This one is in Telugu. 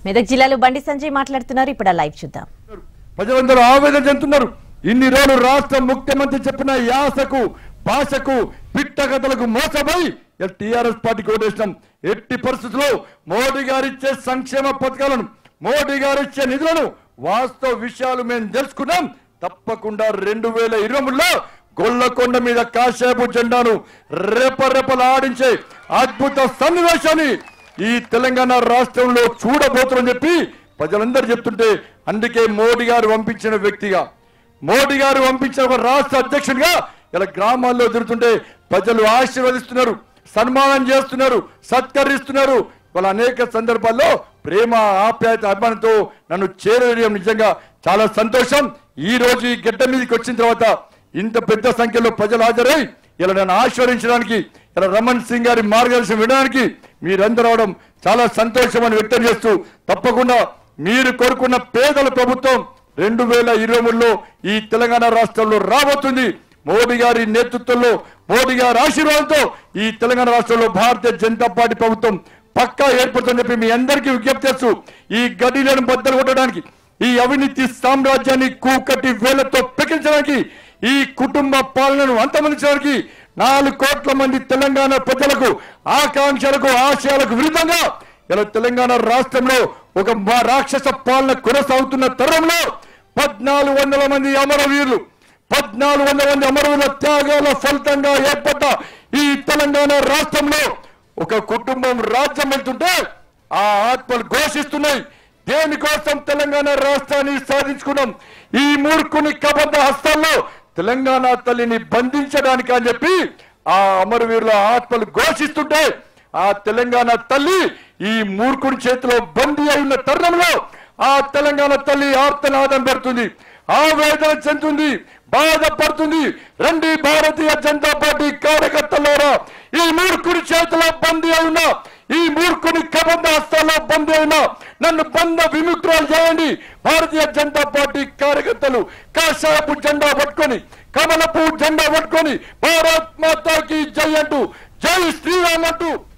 మెదక్ జిల్లాలో బండి సంజయ్ మాట్లాడుతున్నారు ఇప్పుడు ఆ లైవ్ చూద్దాం ప్రజలందరూ ఆవేదన చెందుతున్నారు ఇన్ని రోజులు రాష్ట్ర ముఖ్యమంత్రి చెప్పిన యాసకు భాషకు పిట్టగతలకు మోసపోయి టిఆర్ఎస్ పార్టీకి ఓటేసినాం ఎట్టి పరిస్థితుల్లో మోడీ గారు ఇచ్చే సంక్షేమ పథకాలను మోడీ గారు ఇచ్చే నిధులను వాస్తవ విషయాలు మేము తెలుసుకున్నాం తప్పకుండా రెండు వేల ఇరవై మూడులో గొల్లకొండ మీద కాషాయపు జెండాను రెపరెపలు ఆడించే అద్భుత సన్నివేశాన్ని ఈ తెలంగాణ రాష్ట్రంలో చూడబోతున్నాం చెప్పి ప్రజలందరూ చెప్తుంటే అందుకే మోడీ గారు పంపించిన వ్యక్తిగా మోడీ గారు పంపించిన ఒక రాష్ట్ర అధ్యక్షుడిగా ఇలా గ్రామాల్లో తిరుగుతుంటే ప్రజలు ఆశీర్వదిస్తున్నారు సన్మానం చేస్తున్నారు సత్కరిస్తున్నారు వాళ్ళ అనేక సందర్భాల్లో ప్రేమ ఆప్యాయత అభిమానంతో నన్ను చేరవేయడం నిజంగా చాలా సంతోషం ఈ రోజు ఈ గడ్డ మీదకి వచ్చిన తర్వాత ఇంత పెద్ద సంఖ్యలో ప్రజలు హాజరై ఇలా నన్ను ఆశీర్వదించడానికి ఇలా రమణ్ సింగ్ గారి మార్గదర్శనం వినడానికి మీరందరూ అవడం చాలా సంతోషం అని వ్యక్తం చేస్తూ తప్పకుండా మీరు కోరుకున్న పేదల ప్రభుత్వం రెండు వేల ఇరవై మూడులో ఈ తెలంగాణ రాష్ట్రంలో రాబోతుంది మోడీ గారి నేతృత్వంలో మోడీ గారి ఆశీర్వాదంతో ఈ తెలంగాణ రాష్ట్రంలో భారతీయ జనతా పార్టీ ప్రభుత్వం పక్కా ఏర్పడుతుందని చెప్పి మీ అందరికీ విజ్ఞప్తి చేస్తూ ఈ గడిలను బద్దలు కొట్టడానికి ఈ అవినీతి సామ్రాజ్యాన్ని కూకటి వేలతో పెకించడానికి ఈ కుటుంబ పాలనను అంతమందించడానికి నాలుగు కోట్ల మంది తెలంగాణ ప్రజలకు ఆకాంక్షలకు ఆశయాలకు విరుద్ధంగా ఇలా తెలంగాణ రాష్ట్రంలో ఒక మా రాక్షస పాలన కొనసాగుతున్న తరంలో పద్నాలుగు వందల మంది అమరవీరులు పద్నాలుగు వందల మంది అమరవీరుల త్యాగాల ఫలితంగా ఏర్పడ్డ ఈ తెలంగాణ రాష్ట్రంలో ఒక కుటుంబం రాజ్యం వెళ్తుంటే ఆ ఆత్మలు ఘోషిస్తున్నాయి దేనికోసం తెలంగాణ రాష్ట్రాన్ని సాధించుకున్నాం ఈ మూర్ఖుని కబంధ హస్తాల్లో తెలంగాణ తల్లిని బంధించడానికి అని చెప్పి ఆ అమరవీరుల ఆత్మలు ఘోషిస్తుంటే ఆ తెలంగాణ తల్లి ఈ మూర్ఖుని చేతిలో బందీ అయిన తరుణంలో ఆ తెలంగాణ తల్లి ఆర్తనాదం పెడుతుంది ఆవేదన చెందుతుంది బాధపడుతుంది రండి భారతీయ జనతా పార్టీ కార్యకర్తలారా ఈ మూర్ఖుని చేతిలో బందీ అయిన ఈ మూర్ఖుని కబంధ హస్తాల్లో బందీ అయిన నన్ను బంధ విముక్తురాలు చేయండి భారతీయ జనతా పార్టీ కార్యకర్తలు కాషాయపు జెండా పట్టుకొని కమలపు జెండా పట్టుకొని భారత్ మాతాకి జై అంటూ జై శ్రీరామ్ అంటూ